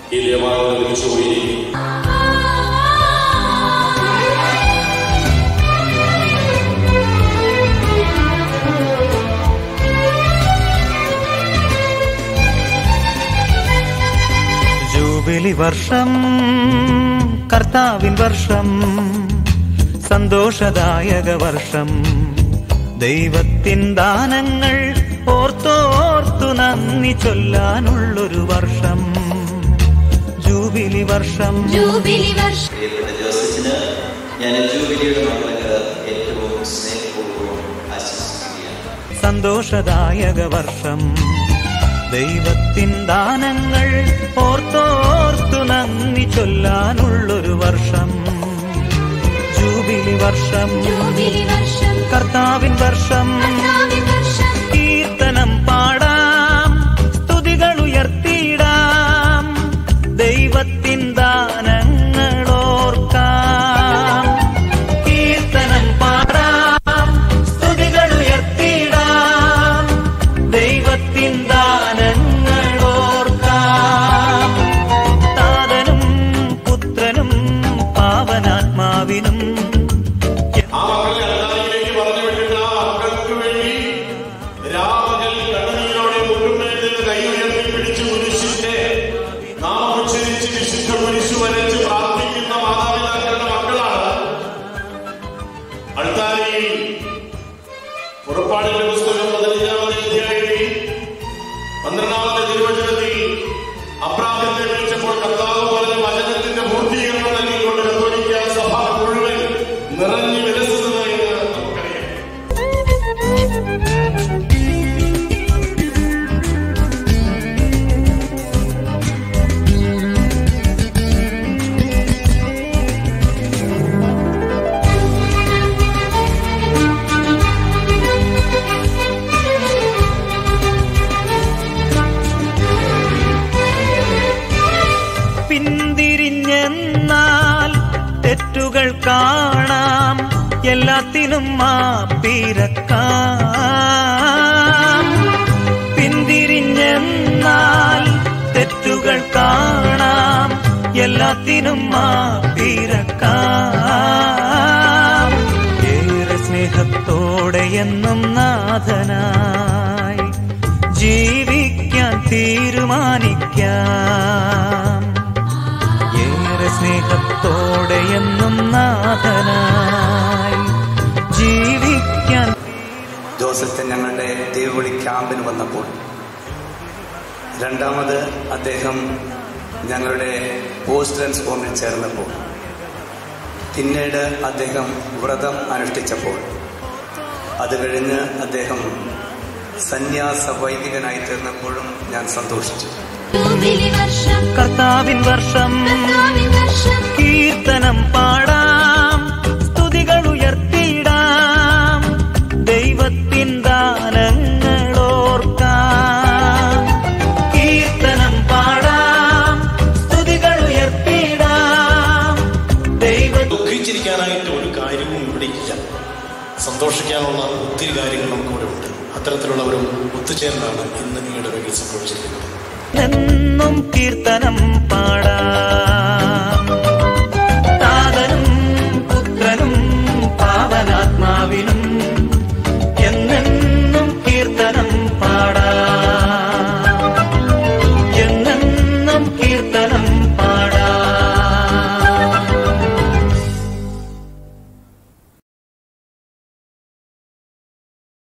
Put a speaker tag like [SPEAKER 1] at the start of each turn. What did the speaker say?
[SPEAKER 1] ഈ ദേവാലയം നിർമ്മിച്ചു പോയിരിക്കും
[SPEAKER 2] ജൂബിലി വർഷം കർത്താവിൻ വർഷം സന്തോഷദായക വർഷം ദൈവത്തിൻ ദാനങ്ങൾ ഓർത്തോർത്തു നന്ദി ചൊല്ലാനുള്ളൊരു വർഷം ജൂബിലി വർഷം
[SPEAKER 3] ജൂബിലി വർഷം
[SPEAKER 4] പ്രിയപ്പെട്ട ജോസഫിന് ഞാൻ ജൂബിലിയുടെ മംഗളങ്ങൾ ഏറ്റവും സ്നേഹപൂർവ്വം ആശംസിക്കുകയാണ്
[SPEAKER 2] സന്തോഷദായക വർഷം ദൈവത്തിൻ ദാനങ്ങൾ ഓർത്തോർത്തു നന്ദി ചൊല്ലാനുള്ളൊരു വർഷം ജൂബിലി വർഷം
[SPEAKER 3] ജൂബിലി വർഷം
[SPEAKER 2] കർത്താവിൻ വർഷം
[SPEAKER 3] കർത്താവിൻ വർഷം
[SPEAKER 2] കീർത്തനം പാടാം സ്തുതികൾ ഉയർത്തിയിടാം ദൈവത്തിൻ ദാനങ്ങൾ ഓർക്കാം കീർത്തനം പാടാം സ്തുതികൾ ഉയർത്തിയിടാം ദൈവത്തിൻ ദാനങ്ങൾ ഓർക്കാം താതനും പുത്രനും പാവനാത്മാവിനും
[SPEAKER 1] ആ മക്കളെ അല്ലാതിലേക്ക് പറഞ്ഞു വിട്ടിട്ട് ആ മക്കൾക്ക് വേണ്ടി രാമകൽ കണ്ണീരോടെ മുഴുവൻ കൈ ഉയർത്തി പിടിച്ചു കുരിശിന്റെ നാം ഉച്ചരിച്ച് വിശുദ്ധ കുരിശു വരച്ച് പ്രാർത്ഥിക്കുന്ന മാതാപിതാക്കളുടെ മക്കളാണ് അടുത്തായി പുറപ്പാടിന്റെ പുസ്തകം പതിനഞ്ചാമത്തെ അധ്യായത്തിൽ പന്ത്രണ്ടാമത്തെ തിരുവചനത്തിൽ അബ്രാഹത്തെ വിളിച്ചപ്പോൾ കർത്താവ് പറഞ്ഞ വചനത്തിന്റെ പൂർത്തീകരണം നൽകിക്കൊണ്ട് കത്തോലിക്ക സഭ മുഴുവൻ നിറഞ്ഞു വിലസുന്നത് എന്ന് നമുക്കറിയാം
[SPEAKER 2] പിന്തിരിഞ്ഞെന്നാൽ തെറ്റുകൾ കാണാം എല്ലാത്തിനും മാപ്പിരക്കാം പിന്തിരിഞ്ഞെന്നാൽ തെറ്റുകൾ കാണാം എല്ലാത്തിനും മാപ്പിരക്കാം ഏറെ സ്നേഹത്തോടെ എന്നും നാഥനായി ജീവിക്കാൻ തീരുമാനിക്കാം ഏറെ സ്നേഹത്തോടെ എന്നും നാഥനായി ജീവിക്കാൻ
[SPEAKER 5] ജോസഫ് ഞങ്ങളുടെ ദേവുളി ക്യാമ്പിന് വന്നപ്പോൾ രണ്ടാമത് അദ്ദേഹം ഞങ്ങളുടെ പോസ്റ്റ് ട്രാൻസ്ഫോമിൽ ചേർന്നപ്പോൾ പിന്നീട് അദ്ദേഹം വ്രതം അനുഷ്ഠിച്ചപ്പോൾ അത് കഴിഞ്ഞ് അദ്ദേഹം സന്യാസ വൈദികനായി തീർന്നപ്പോഴും ഞാൻ സന്തോഷിച്ചു
[SPEAKER 3] ജൂബിലി വർഷം
[SPEAKER 2] കർത്താവിൻ വർഷം
[SPEAKER 3] കർത്താവിൻ വർഷം
[SPEAKER 2] കീർത്തനം പാടാം സ്തുതികൾ ഉയർത്തിയിടാം ദൈവത്തിൻ ദാനങ്ങൾ ഓർക്കാം കീർത്തനം പാടാം സ്തുതികൾ ഉയർത്തിയിടാം ദൈവ
[SPEAKER 6] ദുഃഖിച്ചിരിക്കാനായിട്ട് ഒരു കാര്യവും ഇവിടെ ഇല്ല സന്തോഷിക്കാനുള്ള ഒത്തിരി കാര്യങ്ങൾ നമുക്കിവിടെ ഉണ്ട് അത്തരത്തിലുള്ള ഒരു ഒത്തുചേരലാണ് ഇന്ന് ഈ ഇടവകയിൽ സംഭവിച്ചിരിക്കുന്നത്
[SPEAKER 2] എന്നും കീർത്തനം പാടാം